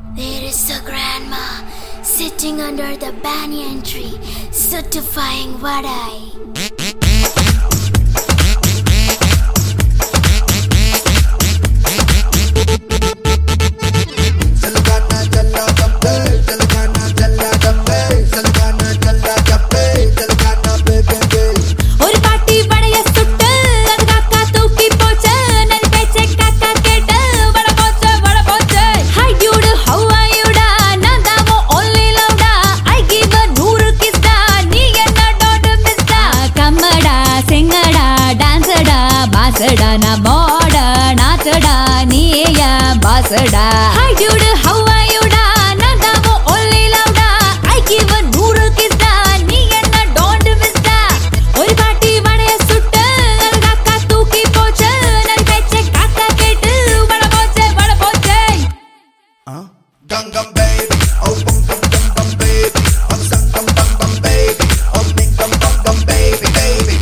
There is a grandma sitting under the banyan tree, certifying what I. ஒரு பாட்டி வடைய சுட்டு அது காக்கா தூக்கி போச்சு நரி பேச்சை காக்கா கேட்டு வட போச்சு வட போச்சு hi dude how are you டா நான் தான் உன் only love டா ஐ கிவ் a நூறு kiss டா நீ என்ன டோன்ட் மிஸ் டா கம்மடா சிங்கடா டான்ஸ்டா பாசடா நான் மோட நாச்சடா நீ ஏன் பாசடா hi dude how are you டா நான் தான் உன் only love டா ஐ கிவ் a நூறு kiss டா நீ என்ன டோன்ட் மிஸ் டா ஒரு பாட்டி வடைய சுட்டு அது காக்கா தூக்கி போச்சு நரி பேச்சை காக்கா கேட்டு வட போச்சு வட போச்சு Gum gum baby, oh bum bum bum bum baby, oh some bum bum bum baby, oh bing bum bum bum baby baby.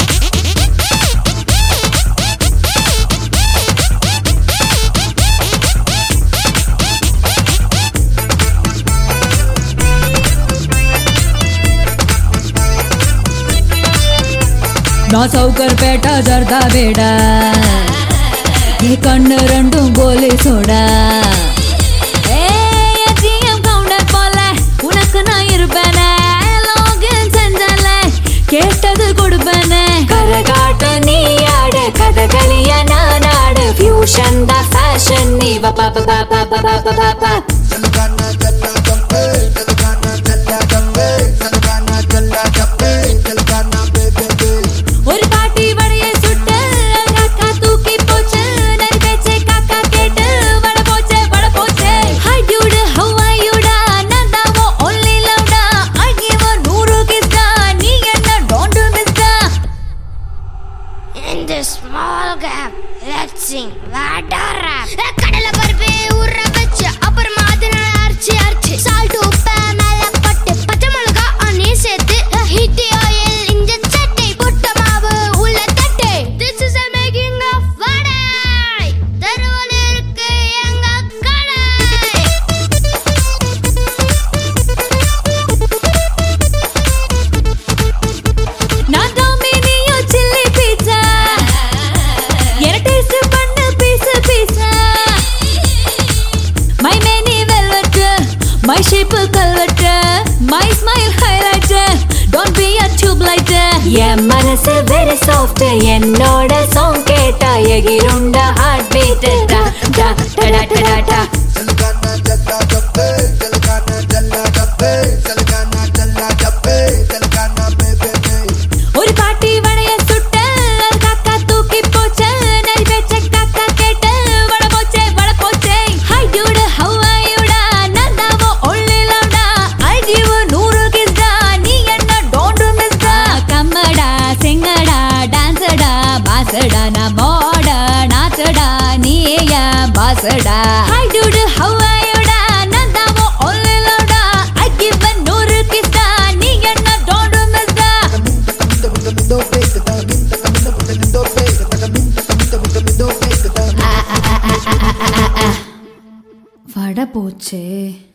நான் சவுக்கர் பேட்டா ஜர்தா பேடா நீ கண்ணு ரெண்டும் கோலி சோடா ஏய், ATM counter போல உனக்கு நான் இருப்பேனே login செஞ்சால கேட்டது கொடுப்பேனே கரகாட்ட நீ ஆடு கதகளிய நான் ஆடு ஃபியூஷன் தான் ஃபேஷன் நீ வா பா பா பா பா பா பா பா பா Telangana jalla jambe, Telangana jalla jambe, Telangana jalla jambe, Telangana baby baby. ஒரு பாட்டி வடைய சுட்டு காக்கா தூக்கி போச்சு நரி பேச்சை காக்கா கேட்டு வட போச்சு வட போச்சு hi dude how are you டா நான் தான் உன் only love டா ஐ கிவ் a நூறு kiss டா நீ என்ன டோன்ட் மிஸ் டா In this small gap, let's sing Vada rap. கடலை பருப்பு ஊற வச்சு அப்புறமா அதனால அரைச்சு அரைச்சு சால்ட் உப்பு மேல பட்டு பச்சை மிளகா நீ சேர்த்து ஹீட் ஆயில் இஞ்ச சட்டை புட்ட மாவு உள்ள தட்டு This is a making of வடை தெருவில் இருக்கு எங்க கடை நான் டொமினியோ சில்லி பீட்சா என்ன டேஸ்ட் பண்ணு பீஸ் பீஸா மை மேனி வெல்வெட் மை ஷேப் கல்வெட் my smile highlight don't be a tube light என் மனசு வெரி சாஃப்ட் என்னோட சாங் கேட்டா எகிருண்ட ஹார்ட் பீட் டா டா டா டா டா Telangana jalla jambe, Telangana jalla jambe, Telangana jalla jambe, Telangana baby baby. ஒரு பாட்டி வடைய சுட்டு அது காக்கா தூக்கி போச்சு நரி பேச்ச காக்கா கேட்டு வட போச்சே வட போச்சே hi dude how are you டா நான் தான் உன் only love டா ஐ கிவ் a நூறு kiss டா நீ என்ன டோன்ட் மிஸ் டா கம்மடா சிங்கடா டான்ஸ்டா பாசடா நான் மோட நாச்சடா நீ ஏன் பாசடா hi dude how are you டா நான் தான் உன் only love டா ஐ கிவ் a நூறு kiss டா நீ என்ன டோன்ட் மிஸ் டா வட போச்சே